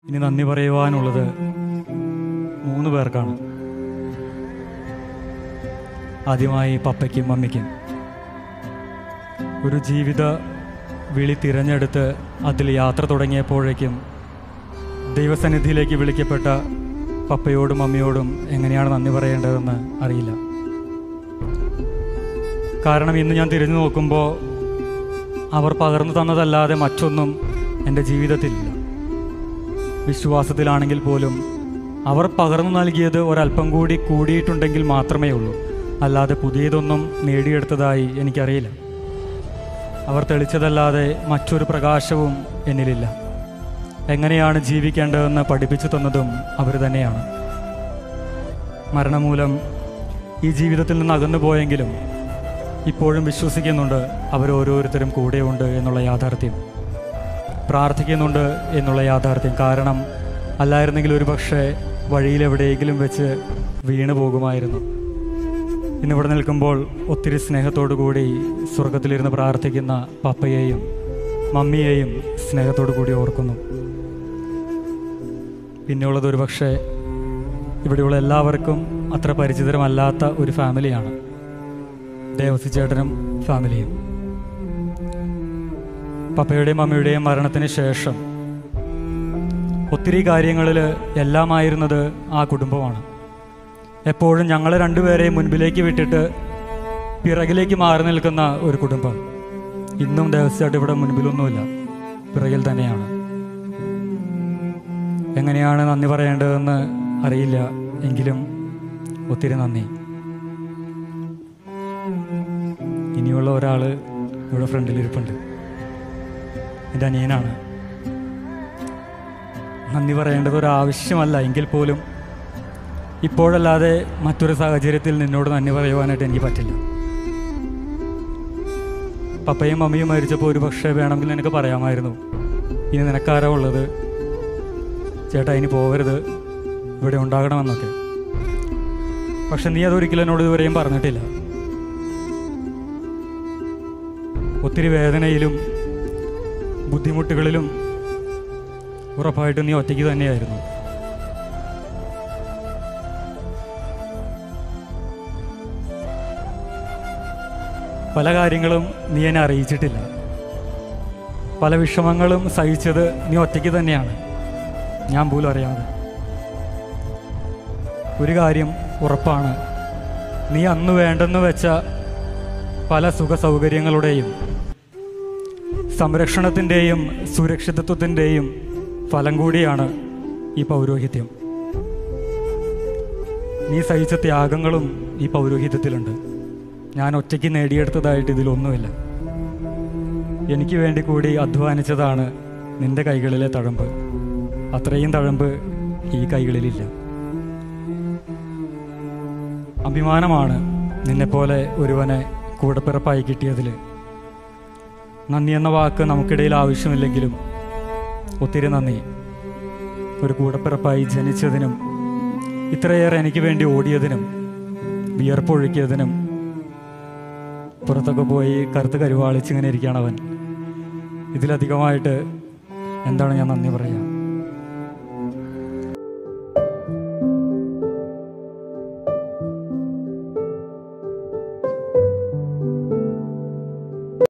ഇനി നന്ദി പറയുവാനുള്ളത് മൂന്ന് പേർക്കാണ് ആദ്യമായി പപ്പയ്ക്കും മമ്മിക്കും ഒരു ജീവിത വിളി തിരഞ്ഞെടുത്ത് അതിൽ യാത്ര തുടങ്ങിയപ്പോഴേക്കും ദൈവസന്നിധിയിലേക്ക് വിളിക്കപ്പെട്ട പപ്പയോടും മമ്മിയോടും എങ്ങനെയാണ് നന്ദി പറയേണ്ടതെന്ന് അറിയില്ല കാരണം ഇന്ന് ഞാൻ തിരിഞ്ഞു നോക്കുമ്പോൾ അവർ പകർന്നു തന്നതല്ലാതെ മറ്റൊന്നും എൻ്റെ ജീവിതത്തിലില്ല വിശ്വാസത്തിലാണെങ്കിൽ പോലും അവർ പകർന്നു നൽകിയത് ഒരല്പം കൂടി കൂടിയിട്ടുണ്ടെങ്കിൽ മാത്രമേ ഉള്ളൂ അല്ലാതെ പുതിയതൊന്നും നേടിയെടുത്തതായി എനിക്കറിയില്ല അവർ തെളിച്ചതല്ലാതെ മറ്റൊരു പ്രകാശവും എന്നിലില്ല എങ്ങനെയാണ് ജീവിക്കേണ്ടതെന്ന് പഠിപ്പിച്ചു തന്നതും അവർ തന്നെയാണ് മരണമൂലം ഈ ജീവിതത്തിൽ നിന്ന് അകന്നു പോയെങ്കിലും ഇപ്പോഴും വിശ്വസിക്കുന്നുണ്ട് അവരോരോരുത്തരും കൂടെയുണ്ട് എന്നുള്ള യാഥാർത്ഥ്യം പ്രാർത്ഥിക്കുന്നുണ്ട് എന്നുള്ള യാഥാർത്ഥ്യം കാരണം അല്ലായിരുന്നെങ്കിൽ ഒരുപക്ഷെ വഴിയിലെവിടെയെങ്കിലും വെച്ച് വീണു പോകുമായിരുന്നു ഇന്നിവിടെ നിൽക്കുമ്പോൾ ഒത്തിരി സ്നേഹത്തോടു കൂടി സ്വർഗത്തിലിരുന്ന് പ്രാർത്ഥിക്കുന്ന പപ്പയെയും മമ്മിയെയും സ്നേഹത്തോടു കൂടി ഓർക്കുന്നു പിന്നെയുള്ളത് ഒരുപക്ഷെ ഇവിടെയുള്ള എല്ലാവർക്കും അത്ര പരിചിതരമല്ലാത്ത ഒരു ഫാമിലിയാണ് ദേവസി ചേട്ടനും ഫാമിലിയും പപ്പയുടെയും മമ്മിയുടെയും മരണത്തിന് ശേഷം ഒത്തിരി കാര്യങ്ങളിൽ എല്ലാമായിരുന്നത് ആ കുടുംബമാണ് എപ്പോഴും ഞങ്ങളെ രണ്ടുപേരെയും മുൻപിലേക്ക് വിട്ടിട്ട് പിറകിലേക്ക് മാറി നിൽക്കുന്ന ഒരു കുടുംബം ഇന്നും ദേവസ്വമായിട്ട് ഇവിടെ മുൻപിലൊന്നുമില്ല പിറകിൽ തന്നെയാണ് എങ്ങനെയാണ് നന്ദി പറയേണ്ടതെന്ന് അറിയില്ല എങ്കിലും ഒത്തിരി നന്ദി ഇനിയുള്ള ഒരാൾ ഇവിടെ ഫ്രണ്ടിലിരിപ്പുണ്ട് എൻ്റെ അനിയനാണ് നന്ദി പറയേണ്ടത് ഒരു ആവശ്യമല്ല എങ്കിൽ പോലും ഇപ്പോഴല്ലാതെ മറ്റൊരു സാഹചര്യത്തിൽ നിന്നോട് നന്ദി പറയുവാനായിട്ട് എനിക്ക് പറ്റില്ല പപ്പയും മമ്മിയും മരിച്ചപ്പോൾ ഒരു പക്ഷേ വേണമെങ്കിൽ നിനക്ക് പറയാമായിരുന്നു ഇനി നിനക്കാരാ ഉള്ളത് ചേട്ടാ ഇനി പോകരുത് ഇവിടെ ഉണ്ടാകണമെന്നൊക്കെ പക്ഷെ നീ അതൊരിക്കലും എന്നോട് ഇതുവരെയും പറഞ്ഞിട്ടില്ല ഒത്തിരി വേദനയിലും ബുദ്ധിമുട്ടുകളിലും ഉറപ്പായിട്ടും നീ ഒറ്റയ്ക്ക് തന്നെയായിരുന്നു പല കാര്യങ്ങളും നീ എന്നെ അറിയിച്ചിട്ടില്ല പല വിഷമങ്ങളും സഹിച്ചത് നീ ഒറ്റയ്ക്ക് തന്നെയാണ് ഞാൻ പോലും അറിയാതെ ഒരു കാര്യം ഉറപ്പാണ് നീ അന്ന് വേണ്ടെന്ന് വെച്ച പല സുഖ സൗകര്യങ്ങളുടെയും സംരക്ഷണത്തിൻ്റെയും സുരക്ഷിതത്വത്തിൻ്റെയും ഫലം കൂടിയാണ് ഈ പൗരോഹിത്യം നീ സഹിച്ച ത്യാഗങ്ങളും ഈ പൗരോഹിത്യത്തിലുണ്ട് ഞാൻ ഒറ്റയ്ക്ക് നേടിയെടുത്തതായിട്ട് ഇതിലൊന്നുമില്ല എനിക്ക് വേണ്ടി കൂടി അധ്വാനിച്ചതാണ് നിന്റെ കൈകളിലെ തഴമ്പ് അത്രയും തഴമ്പ് ഈ കൈകളിലില്ല അഭിമാനമാണ് നിന്നെപ്പോലെ ഒരുവനെ കൂടപ്പിറപ്പായി കിട്ടിയതിൽ നന്ദി എന്ന വാക്ക് നമുക്കിടയിൽ ആവശ്യമില്ലെങ്കിലും ഒത്തിരി നന്ദി ഒരു കൂടപ്പിറപ്പായി ജനിച്ചതിനും ഇത്രയേറെ എനിക്ക് വേണ്ടി ഓടിയതിനും വിയർപ്പൊഴുക്കിയതിനും പുറത്തൊക്കെ പോയി കറുത്ത് കരുവാളിച്ചിങ്ങനെ ഇരിക്കുകയാണ് അവൻ ഇതിലധികമായിട്ട് എന്താണ് ഞാൻ നന്ദി പറയുക